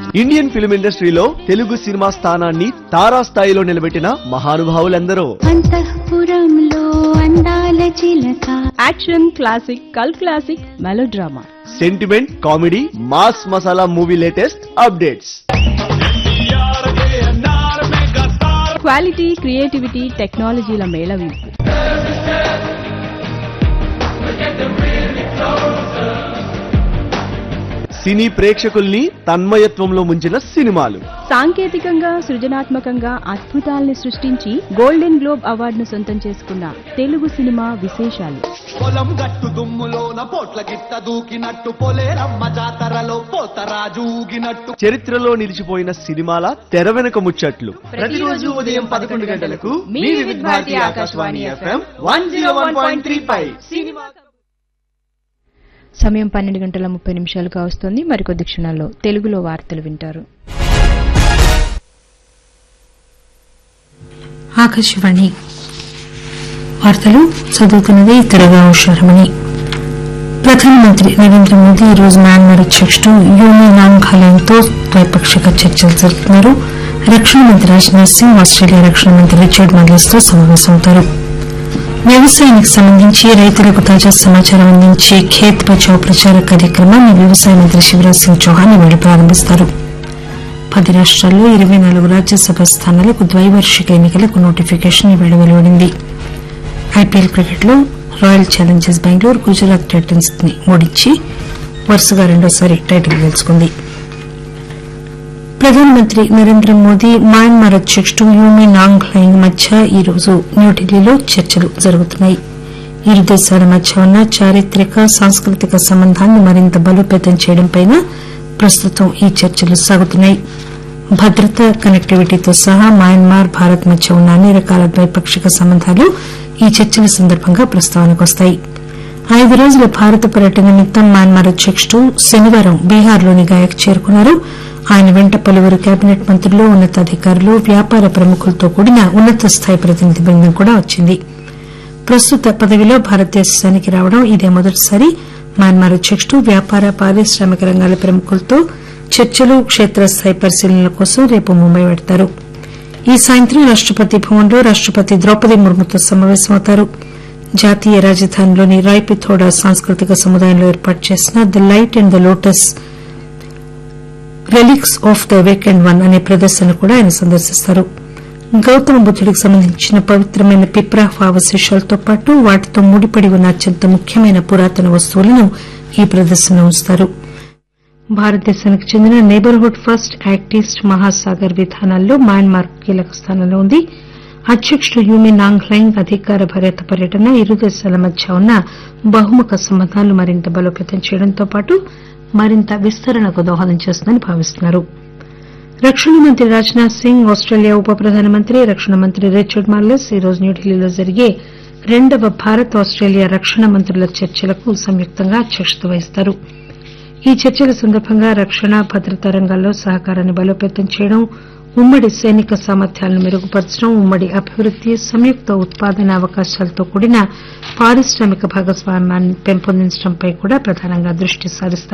Indian film ఇండస్ట్రీలో Telugu cinema స్థానాన్ని తారా స్థాయిలో నిలబెట్టిన మహానుభావులందరూ అంతఃపురంలో అందాల చిలక యాక్షన్ క్లాసిక్ కల్ classic melodrama sentiment comedy mass masala movie latest updates quality creativity టెక్నాలజీల మేళవింపు సినీ ప్రేక్షకుల్ని తన్మయత్వంలో ముంచిన సినిమాలు సాంకేతికంగా సృజనాత్మకంగా అద్భుతాల్ని సృష్టించి గోల్డెన్ గ్లోబ్ అవార్డును సొంతం చేసుకున్న తెలుగు సినిమా విశేషాలు పొలం గట్టు దుమ్ములోన పోట్ల గిట్ట దూకినట్టు పొలేరమ్మ జాతరలో పోతరాజు ఊగినట్టు చరిత్రలో నిలిచిపోయిన సినిమాల తెర వెనుక ముచ్చట్లు ప్రతిరోజు ఉదయం పదకొండు గంటలకు మీ Vividh Bharati Akashvani FM one zero one point three five సమయం పన్నెండు గంటల ముప్పై నిమిషాలుగా వస్తుంది మరికొద్ది క్షణాల్లో తెలుగులో వార్తలు వింటారు ఆకాశవాణి వార్తలు చదువుతున్నది తెరగా ఉషారమణి ప్రధానమంత్రి నరేంద్ర మోదీ ఈ రోజు మయన్మార్ అధ్యక్షుడు యూని నాంగ్ ఖాలేన్తో ద్వైపాక్షిక చర్చలు జరుపుతున్నారు రక్షణ మంత్రి రాజ్నాథ్ సింగ్ ఆస్ట్రేలియా రక్షణ మంత్రి రిచర్డ్ మార్లెస్ తో సమావేశమవుతారు వ్యవసాయానికి సంబంధించి రైతులకు తాజా సమాచారం అందించే ఖేత్ బచావ్ ప్రచార కార్యక్రమాన్ని వ్యవసాయ మంత్రి శివరాజ్ సింగ్ చౌహాన్ ఇవాళ ప్రారంభిస్తారు పది రాష్ట్రాల్లో ఇరవై నాలుగు రాజ్యసభ స్థానాలకు ద్వైవార్షిక ఎన్నికలకు నోటిఫికేషన్ ఇవాళ వెలువడింది ఐపీఎల్ క్రికెట్లో Royal Challengers Bengaluru Gujarat Titans ని ఓడించి వరుసగా రెండోసారి టైటిల్ గెలుచుకుంది ప్రధానమంత్రి నరేంద్ర మోదీ మయన్మార్ అధ్యక్షుడు యూమి నాంగ్ లైంగ్ మధ్య ఈ రోజు న్యూఢిల్లీలో చర్చలు జరుగుతున్నాయి ఇరు దేశాల మధ్య ఉన్న చారిత్రక సాంస్కృతిక సంబంధాన్ని మరింత బలోపేతం చేయడంపై ప్రస్తుతం ఈ చర్చలు సాగుతున్నాయి భద్రత కనెక్టివిటీతో సహా మయన్మార్ భారత్ మధ్య ఉన్న అన్ని రకాల ద్వైపాక్షిక సంబంధాలు ఈ చర్చల సందర్భంగా ప్రస్తావనకు వస్తాయి ఐదు రోజుల భారత పర్యటన నిమిత్తం మయన్మార్ అధ్యక్షుడు శనివారం బీహార్లోని గయాకు చేరుకున్నారు ఆయన వెంట పలువురు కేబినెట్ మంత్రులు ఉన్నతాధికారులు వ్యాపార ప్రముఖులతో కూడిన ఉన్నత స్థాయి ప్రతినిధి బృందం కూడా వచ్చింది ప్రస్తుత పదవిలో భారతదేశానికి రావడం ఇదే మొదటిసారి మయన్మార్ అధ్యక్షుడు వ్యాపార పారిశ్రామిక రంగాల ప్రముఖులతో చర్చలు క్షేత్రస్థాయి పరిశీలనల కోసం రేపు ముంబై వెడతారు ఈ సాయంత్రం రాష్టపతి భవన్లో రాష్టపతి ద్రౌపది ముర్ముతో సమావేశమవుతారు జాతీయ రాజధానిలోని రాయ్పిథోడా సాంస్కృతిక సముదాయంలో ఏర్పాటు చేసిన the light and the lotus relics of the awakened one అనే ప్రదర్శన కూడా ఆయన సందర్శిస్తారు గౌతమ బుద్దుడికి సంబంధించిన పవిత్రమైన పిప్రాహ్ అవశేషాలతో పాటు వాటితో ముడిపడి ఉన్న అత్యంత ముఖ్యమైన పురాతన వస్తువులను ఈ ప్రదర్శనలో ఉంచుతారు భారతదేశానికి చెందిన neighbourhood first act east Mahasagar విధానాల్లో మయన్మార్ కీలక స్థానంలో ఉంది అధ్యక్షుడు యూమి నాంగ్లైంగ్ అధికార భరిత పర్యటన ఇరు దేశాల మధ్య ఉన్న బహుముఖ సంబంధాలు మరింత బలోపేతం చేయడంతో పాటు మరింత విస్తరణకు దోహదం చేస్తుందని భావిస్తున్నారు రక్షణ మంత్రి రాజ్నాథ్ సింగ్ ఆస్టేలియా ఉప ప్రధానమంత్రి రక్షణ మంత్రి రిచర్డ్ మార్లెస్ ఈ రోజు న్యూఢిల్లీలో జరిగే రెండవ భారత్ ఆస్టేలియా రక్షణ మంత్రుల చర్చలకు సంయుక్తంగా అధ్యక్షత వహిస్తారు ఈ చర్చల సందర్భంగా రక్షణ భద్రతా రంగాల్లో సహకారాన్ని బలోపేతం చేయడం ఉమ్మడి సైనిక సామర్థ్యాలను మెరుగుపరచడం ఉమ్మడి అభివృద్ది సంయుక్త ఉత్పాదన అవకాశాలతో కూడిన పారిశ్రామిక భాగస్వామ్యాన్ని పెంపొందించడంపై కూడా ప్రధానంగా దృష్టి సారిస్తారు